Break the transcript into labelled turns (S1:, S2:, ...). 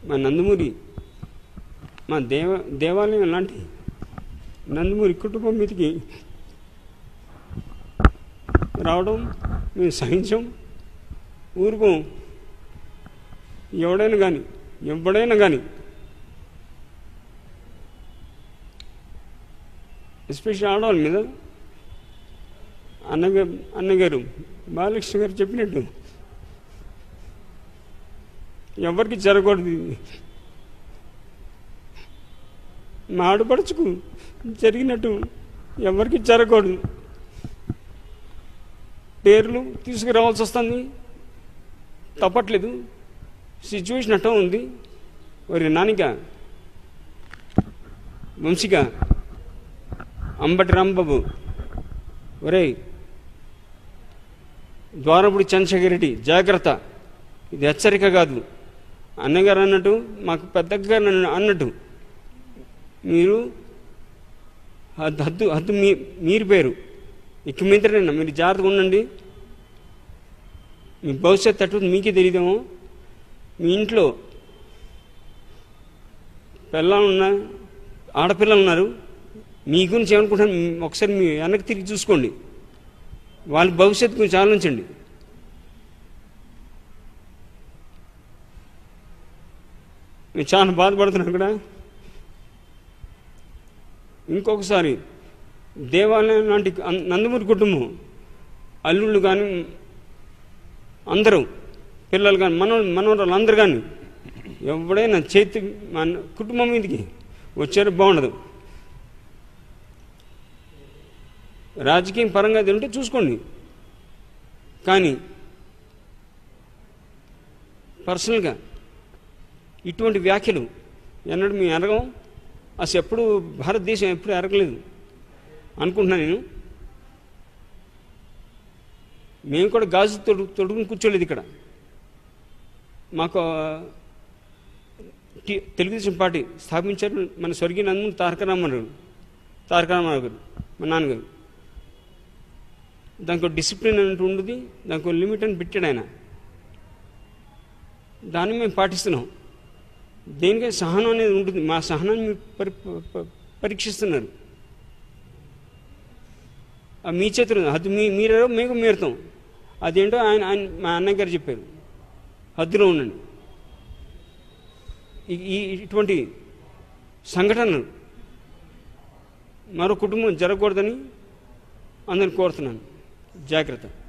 S1: మా నందమూరి మా దేవ దేవాలయం లాంటి నందమూరి కుటుంబం మీదకి రావడం మేము సహించాం ఊరుకోం ఎవడైనా కానీ ఎవడైనా కానీ ఎస్పెషల్ ఆడవాళ్ళ మీద అన్నగారు అన్నగారు బాలకృష్ణ గారు చెప్పినట్టు ఎవరికి జరగకూడదు ఇది. మా ఆడపడుచుకు జరిగినట్టు ఎవరికి జరగకూడదు పేర్లు తీసుకురావాల్సి వస్తుంది తప్పట్లేదు సిచ్యువేషన్ అట్ట ఉంది మరి నానిక వంశిక అంబటి రాంబాబు ఒరేయ్ ద్వారపుడి చంద్రశేఖర్ రెడ్డి జాగ్రత్త ఇది హెచ్చరిక కాదు అన్నగారు అన్నట్టు మాకు పెద్దగా నన్ను అన్నట్టు మీరు హద్దు హద్దు హద్దు మీ మీరు పేరు ఇక మీదటైనా మీరు జాగ్రత్తగా ఉండండి మీ భవిష్యత్తు అటు మీకే తెలియదేమో మీ ఇంట్లో పిల్లలు ఉన్నా ఆడపిల్లలు ఉన్నారు మీ గురించి ఏమనుకుంటారు ఒకసారి మీ వెనక్కి తిరిగి చూసుకోండి వాళ్ళ భవిష్యత్తు గురించి ఆలోచించండి నేను చాలా బాధపడుతున్నాను ఇక్కడ ఇంకొకసారి దేవాలయం లాంటి అన్- నందమూరి కుటుంబం అల్లుళ్ళు కానీ అందరూ పిల్లలు కానీ మన మనవరాలు అందరు కానీ ఎవడైనా చేతి మన కుటుంబం మీదకి వచ్చారు బాగుండదు రాజకీయం పరంగా అది ఉంటే చూసుకోండి కానీ పర్సనల్గా ఇటువంటి వ్యాఖ్యలు ఎన్నడూ మేము ఎరగం అసలు ఎప్పుడు భారతదేశం ఎప్పుడు ఎరగలేదు అనుకుంటున్నాను నేను మేము కూడా గాజు తొడు తొడుగుని కూర్చోలేదు ఇక్కడ మాకు ఆ, టి- తెలుగుదేశం పార్టీ స్థాపించారు మన స్వర్గీయ నందమూరి తారక రామారావు తారక రామారావు గారు మా నాన్నగారు దానికి ఒక డిసిప్లిన్ అంటూ ఉండదు దానికి ఒక లిమిట్ అని పెట్టాడు ఆయన దాన్ని మేము పాటిస్తున్నాం దేనికై సహనం అనేది ఉంటుంది మా సహనాన్ని మీరు పరి ప- పరీక్షిస్తున్నారు ఆ మీ చేతులు అది మీ మీరెవరో మేము మీరుతాం అదేంటో ఆయన ఆయన మా అన్నయ్య గారు చెప్పారు హద్దులో ఉండండి ఈ ఈ- ఇటువంటి సంఘటనలు మరో కుటుంబం జరగకూడదని అందరిని కోరుతున్నాను జాగ్రత్త